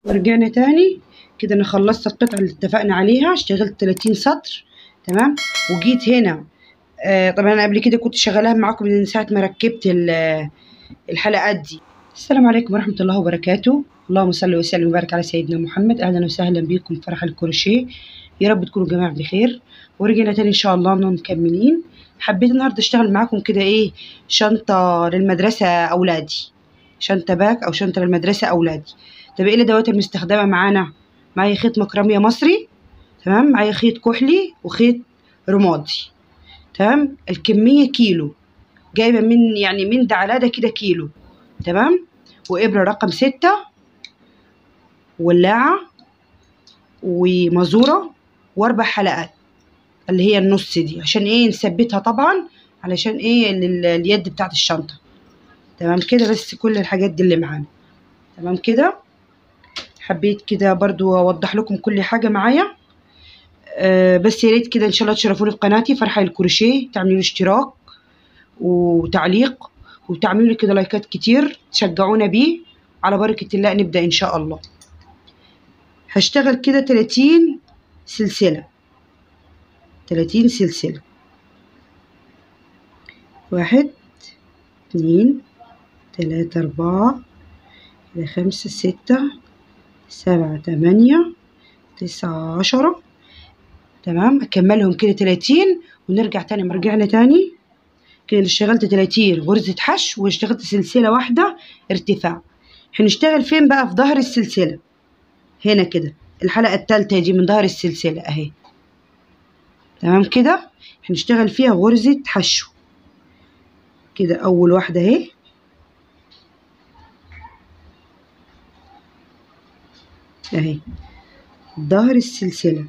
ورجعنا تاني كده انا خلصت القطعة اللي اتفقنا عليها اشتغلت 30 سطر تمام وجيت هنا آه طبعا انا قبل كده كنت شغالاها معاكم من ساعة ما ركبت ال- الحلقات دي السلام عليكم ورحمة الله وبركاته اللهم صل وسلم وبارك على سيدنا محمد اهلا وسهلا بكم في فرح الكروشيه يا رب تكونوا جميعا بخير ورجعنا تاني ان شاء الله اننا مكملين حبيت النهارده اشتغل معاكم كده ايه شنطة للمدرسة اولادي شنطة باك او شنطة للمدرسة اولادي طب ايه الادوات المستخدمة معانا معايا خيط مكرمية مصري تمام معايا خيط كحلي وخيط رمادي تمام الكمية كيلو جايبة من يعني من ده على ده كده كيلو تمام وإبرة رقم ستة ولاعة ومزورة وأربع حلقات اللي هي النص دي عشان ايه نثبتها طبعا علشان ايه ال- اليد بتاعت الشنطة تمام كده بس كل الحاجات دي اللي معانا تمام كده حبيت كده برضو اوضح لكم كل حاجة معايا أه بس يا ريت كده ان شاء الله تشرفوني في قناتي فرحة الكروشيه تعملوا لي اشتراك وتعليق وتعملوا لي كده لايكات كتير تشجعونا بيه على بركة الله نبدأ ان شاء الله هشتغل كده 30 سلسلة 30 سلسلة واحد اتنين تلاتة أربعة كده خمسة ستة سبعة تمانية تسعة عشرة تمام أكملهم كده تلاتين ونرجع تاني ما رجعنا تاني كده اشتغلت تلاتين غرزة حشو واشتغلت سلسلة واحدة ارتفاع هنشتغل فين بقى في ظهر السلسلة هنا كده الحلقة التالتة دي من ظهر السلسلة اهي تمام كده هنشتغل فيها غرزة حشو كده أول واحدة اهي اهي ظهر السلسلة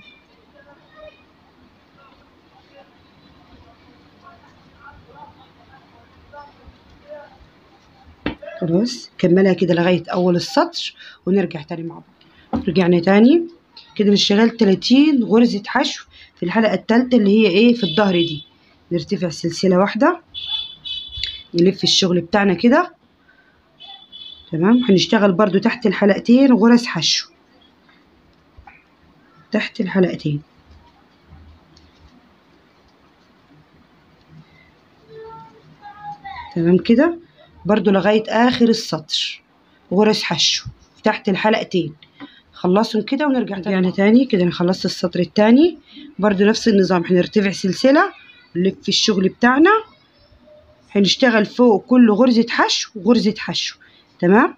خلاص كملها كده لغاية أول السطر ونرجع تاني مع بعض رجعنا تاني كده اشتغلت 30 غرزة حشو في الحلقة التالتة اللي هي ايه في الظهر دي نرتفع سلسلة واحدة نلف الشغل بتاعنا كده تمام هنشتغل برضو تحت الحلقتين غرز حشو تحت الحلقتين تمام كده برضو لغاية آخر السطر غرز حشو تحت الحلقتين خلصهم كده ونرجع تاني تاني كده انا خلصت السطر التاني برضو نفس النظام هنرتفع سلسلة نلف الشغل بتاعنا هنشتغل فوق كل غرزة حشو غرزة حشو تمام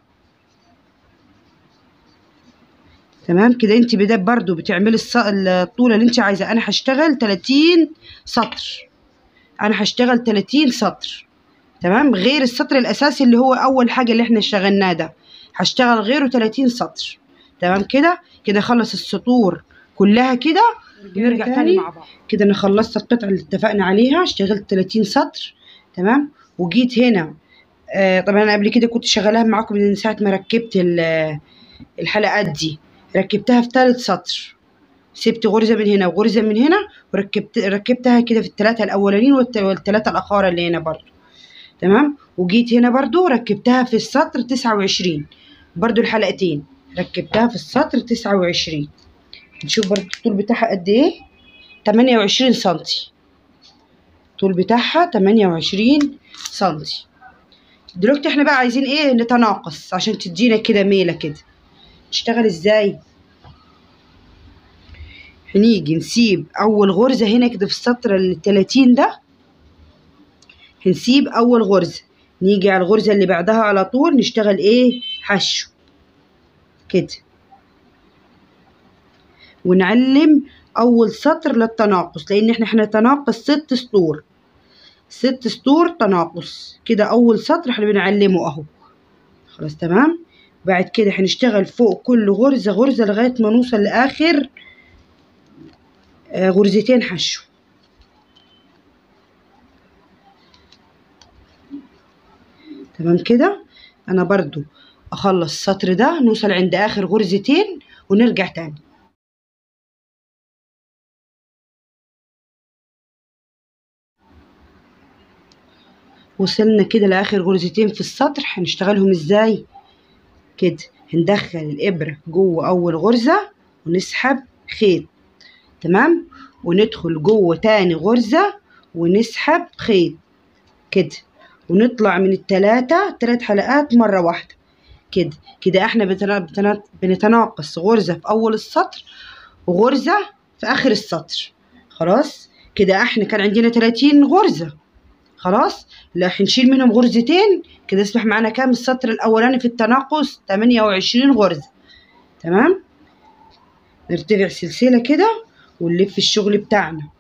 تمام كده انت بدا برضو بتعملي الص- الطولة اللي انت عايزة انا هشتغل 30 سطر انا هشتغل 30 سطر تمام غير السطر الاساسي اللي هو اول حاجة اللي احنا اشتغلناه ده هشتغل غيره 30 سطر تمام كده كده اخلص السطور كلها كده نرجع تاني مع بعض كده انا خلصت القطعة اللي اتفقنا عليها اشتغلت 30 سطر تمام وجيت هنا آه طبعا انا قبل كده كنت شغالاها معاكم من ساعة ما ركبت ال- الحلقات دي ركبتها في ثالث سطر سبت غرزة من هنا وغرزة من هنا وركبت ركبتها كده في الثلاثة الأولانيين والت- والثلاثة الأخرى اللي هنا برضو تمام وجيت هنا برضو ركبتها في السطر تسعة وعشرين برضو الحلقتين ركبتها في السطر تسعة وعشرين نشوف برضو الطول بتاعها قد ايه تمانية وعشرين سنتي الطول بتاعها تمانية وعشرين سنتي دلوقتي احنا بقى عايزين ايه نتناقص عشان تدينا كده ميلة كده نشتغل ازاي هنيجي نسيب اول غرزة هنا كده في السطر التلاتين ده هنسيب اول غرزة نيجي على الغرزة اللي بعدها على طول نشتغل ايه حشو كده ونعلم اول سطر للتناقص لان احنا هنتناقص ست سطور ست سطور تناقص كده اول سطر احنا بنعلمه اهو خلاص تمام بعد كده هنشتغل فوق كل غرزة غرزة لغاية ما نوصل لآخر آه، غرزتين حشو تمام كده انا برضو اخلص السطر ده نوصل عند اخر غرزتين ونرجع تاني وصلنا كده لاخر غرزتين في السطر هنشتغلهم ازاي كده هندخل الإبرة جوه أول غرزة ونسحب خيط تمام وندخل جوه تاني غرزة ونسحب خيط كده ونطلع من التلاتة تلات حلقات مرة واحدة كده كده احنا بتنا- بتنا- بنتناقص غرزة في أول السطر وغرزة في آخر السطر خلاص كده احنا كان عندنا 30 غرزة خلاص لا هنشيل منهم غرزتين كده يصبح معانا كام السطر الأولاني في التناقص 28 غرزة تمام نرتفع سلسلة كده ونلف الشغل بتاعنا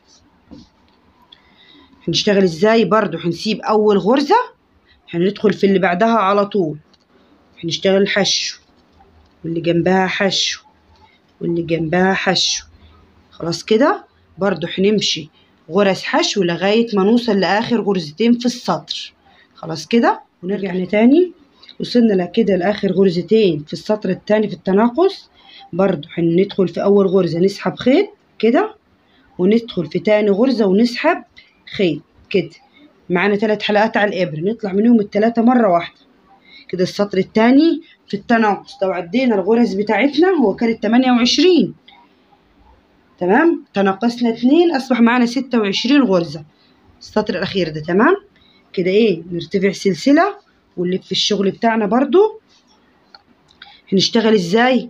هنشتغل ازاي برضو هنسيب أول غرزة هندخل في اللي بعدها على طول هنشتغل حشو واللي جنبها حشو واللي جنبها حشو خلاص كده برضو هنمشي غرز حشو لغاية ما نوصل لآخر غرزتين في السطر خلاص كده ونرجع تاني وصلنا لكده لآخر غرزتين في السطر التاني في التناقص برضو هندخل في أول غرزة نسحب خيط كده وندخل في تاني غرزة ونسحب خيط كده معانا ثلاث حلقات على الإبرة نطلع منهم التلاتة مرة واحدة كده السطر التاني في التناقص لو عدينا الغرز بتاعتنا هو كانت 28 تمام تناقصنا اتنين أصبح معانا 26 غرزة السطر الأخير ده تمام كده إيه نرتفع سلسلة ونلف الشغل بتاعنا برضو هنشتغل إزاي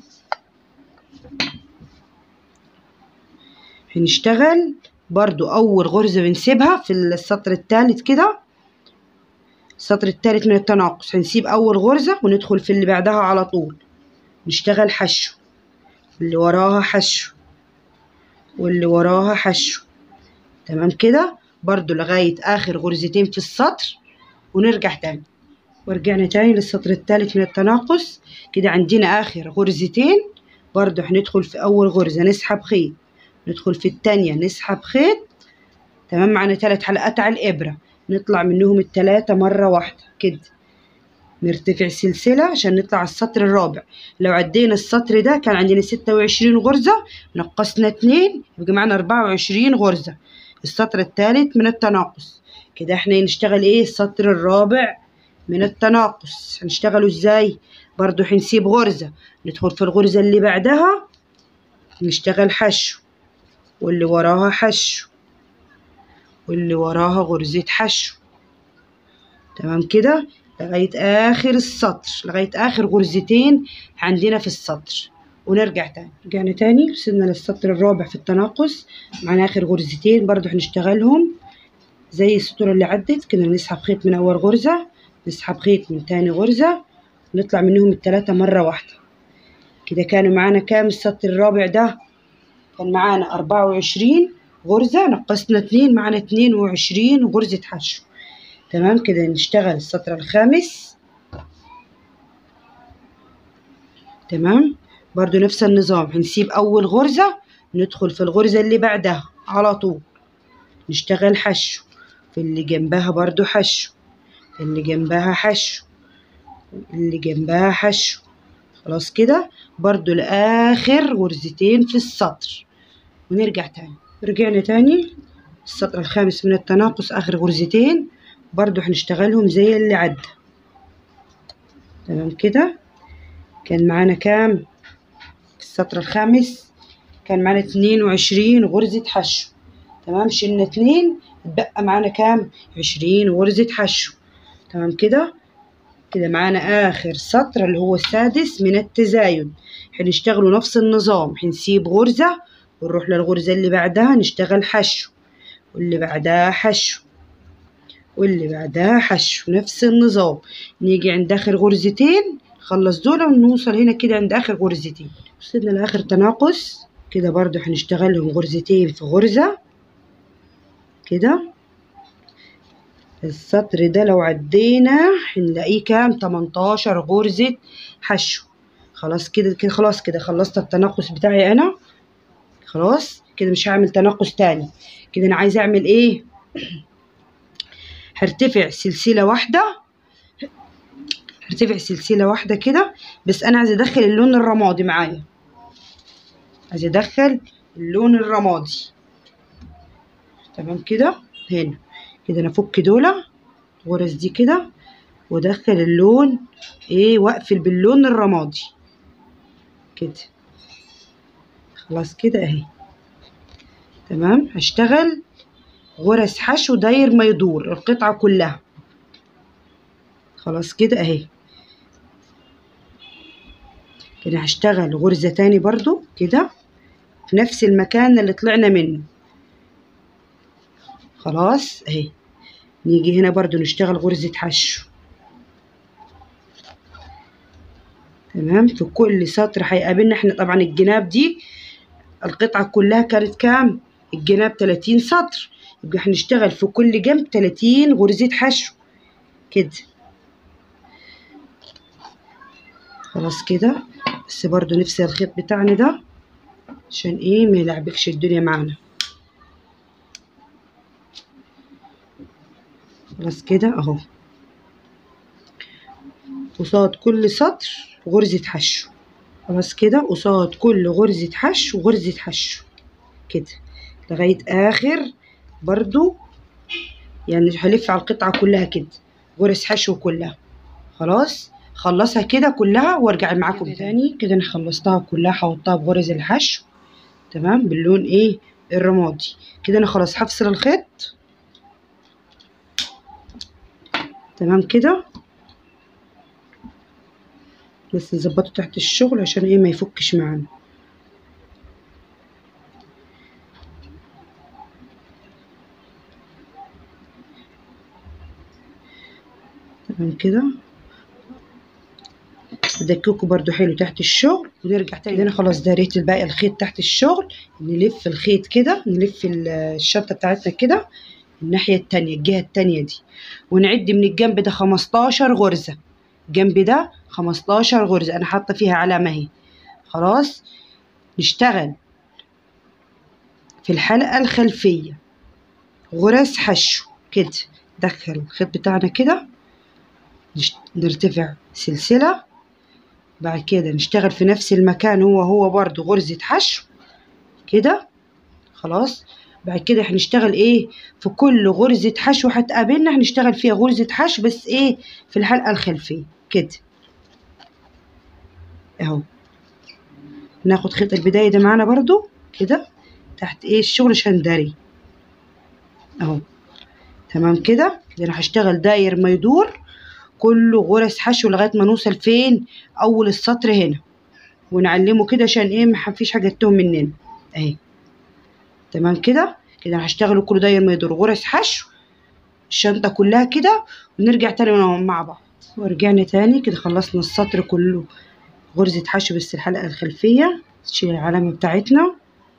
هنشتغل برضو أول غرزة بنسيبها في السطر التالت كده السطر التالت من التناقص هنسيب أول غرزة وندخل في اللي بعدها على طول نشتغل حشو اللي وراها حشو واللي وراها حشو تمام كده برضو لغاية آخر غرزتين في السطر ونرجع تاني ورجعنا تاني للسطر التالت من التناقص كده عندنا آخر غرزتين برضو هندخل في أول غرزة نسحب خيط ندخل في التانية نسحب خيط تمام معانا تلات حلقات على الإبرة نطلع منهم التلاتة مرة واحدة كده نرتفع سلسلة عشان نطلع على السطر الرابع لو عدينا السطر ده كان عندنا ستة وعشرين غرزة نقصنا اتنين يبقى معانا أربعة وعشرين غرزة السطر التالت من التناقص كده احنا نشتغل ايه السطر الرابع من التناقص هنشتغله ازاي برضو هنسيب غرزة ندخل في الغرزة اللي بعدها نشتغل حشو واللي وراها حشو واللي وراها غرزة حشو تمام كده لغاية آخر السطر لغاية آخر غرزتين عندنا في السطر ونرجع تاني رجعنا تاني وصلنا للسطر الرابع في التناقص معنا آخر غرزتين برضو هنشتغلهم زي السطور اللي عدت كده نسحب خيط من أول غرزة نسحب خيط من تاني غرزة نطلع منهم التلاتة مرة واحدة كده كانوا معانا كام السطر الرابع ده كان معانا أربعة وعشرين غرزة نقصنا اتنين معانا اتنين وعشرين غرزة حشو تمام كده نشتغل السطر الخامس تمام برضو نفس النظام هنسيب أول غرزة ندخل في الغرزة اللي بعدها على طول نشتغل حشو في اللي جنبها برضو حشو في اللي جنبها حشو اللي جنبها حشو خلاص كده برضو لآخر غرزتين في السطر ونرجع تاني رجعنا تاني السطر الخامس من التناقص آخر غرزتين برضو هنشتغلهم زي اللي عدى تمام كده كان معانا كام في السطر الخامس كان معانا اتنين وعشرين غرزة حشو تمام شلنا اتنين اتبقى معانا كام عشرين غرزة حشو تمام كده كده معانا آخر سطر اللي هو السادس من التزايد هنشتغلوا نفس النظام هنسيب غرزة ونروح للغرزة اللي بعدها نشتغل حشو واللي بعدها حشو واللي بعدها حشو نفس النظام نيجي عند آخر غرزتين نخلص دول ونوصل هنا كده عند آخر غرزتين وصلنا لآخر تناقص كده برضو هنشتغلهم غرزتين في غرزة كده السطر ده لو عدينا هنلاقيه كام 18 غرزة حشو خلاص كده كده خلاص كده خلصت التناقص بتاعي انا خلاص كده مش هعمل تناقص تاني كده انا عايزه اعمل ايه هرتفع سلسله واحده هرتفع سلسله واحده كده بس انا عايزه ادخل اللون الرمادي معايا عايزه ادخل اللون الرمادي تمام كده هنا كده انا افك دول الغرز دي كده وادخل اللون ايه واقفل باللون الرمادي كده خلاص كده اهي تمام هشتغل غرز حشو داير ما يدور القطعة كلها خلاص كده اهي كده هشتغل غرزة تاني برضو كده في نفس المكان اللي طلعنا منه خلاص اهي نيجي هنا برضو نشتغل غرزة حشو تمام في كل سطر هيقابلنا احنا طبعا الجناب دي القطعة كلها كانت كام الجناب 30 سطر يبقى هنشتغل في كل جنب 30 غرزة حشو كده خلاص كده بس برضو نفس الخيط بتاعنا ده عشان ايه ما يلعبكش الدنيا معانا خلاص كده اهو قصاد كل سطر غرزة حشو خلاص كده قصاد كل غرزة حشو غرزة حشو كده لغاية آخر برضو يعني هلف على القطعة كلها كده غرز حشو كلها خلاص خلصها كده كلها وارجع معاكم تاني كده انا خلصتها كلها هحطها بغرز الحشو تمام باللون ايه الرمادي كده انا خلاص هفصل الخيط تمام كده بس نظبطه تحت الشغل عشان ايه ما يفكش معانا تمام كده ادككه برضو حلو تحت الشغل ونرجع تاني انا خلاص داريت الباقي الخيط تحت الشغل نلف الخيط كده نلف الشنطه بتاعتنا كده الناحيه التانية الجهه التانية دي ونعد من الجنب ده 15 غرزه الجنب ده 15 غرزه انا حاطه فيها علامه اهي خلاص نشتغل في الحلقه الخلفيه غرز حشو كده دخل الخيط بتاعنا كده نرتفع سلسله بعد كده نشتغل في نفس المكان هو هو برضو غرزة حشو كده خلاص بعد كده هنشتغل ايه في كل غرزة حشو هتقابلنا هنشتغل فيها غرزة حشو بس ايه في الحلقة الخلفية كده اهو ناخد خيط البداية ده معانا برضو كده تحت ايه الشغل شندري اهو تمام كده كده انا هشتغل داير ما يدور كله غرز حشو لغايه ما نوصل فين اول السطر هنا ونعلمه كده عشان ايه ما فيش حاجه تتوه مننا اهي تمام كده كده هشتغله كله داير ما يدور غرز حشو الشنطه كلها كده ونرجع تاني مع بعض ورجعنا تاني كده خلصنا السطر كله غرزة حشو بس الحلقة الخلفية نشيل العلامة بتاعتنا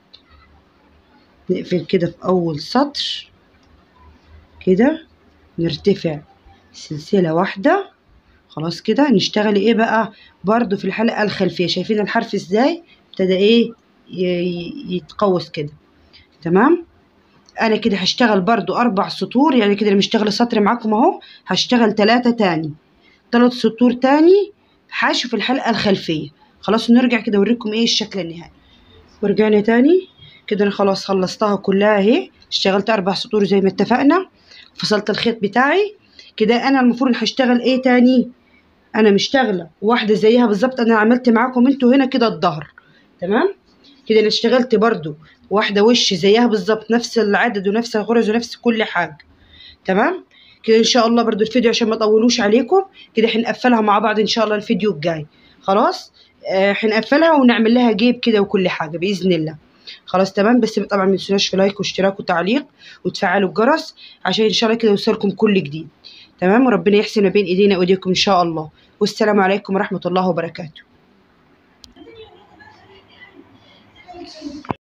نقفل كده في أول سطر كده نرتفع سلسلة واحدة خلاص كده نشتغل ايه بقى برضو في الحلقة الخلفية شايفين الحرف ازاي ابتدى ايه يتقوس كده تمام انا كده هشتغل برضو اربع سطور يعني كده مشتغل سطر معاكم اهو هشتغل تلاتة تاني تلات سطور تاني حشو في الحلقة الخلفية خلاص نرجع كده اوريكم ايه الشكل النهائي ورجعنا تاني كده انا خلاص خلصتها كلها اهي اشتغلت اربع سطور زي ما اتفقنا فصلت الخيط بتاعي كده انا المفروض هشتغل ايه تاني انا مشتغله واحده زيها بالظبط انا عملت معاكم انتوا هنا كده الظهر تمام كده انا اشتغلت برضو واحده وش زيها بالظبط نفس العدد ونفس الغرز ونفس كل حاجه تمام كده ان شاء الله برضو الفيديو عشان ما اطولوش عليكم كده هنقفلها مع بعض ان شاء الله الفيديو الجاي خلاص آه هنقفلها ونعمل لها جيب كده وكل حاجه باذن الله خلاص تمام بس طبعا ما تنسوناش في لايك واشتراك وتعليق وتفعلوا الجرس عشان ان شاء الله كده يوصلكم كل جديد تمام وربنا يحسن ما بين ايدينا وايديكم ان شاء الله والسلام عليكم ورحمه الله وبركاته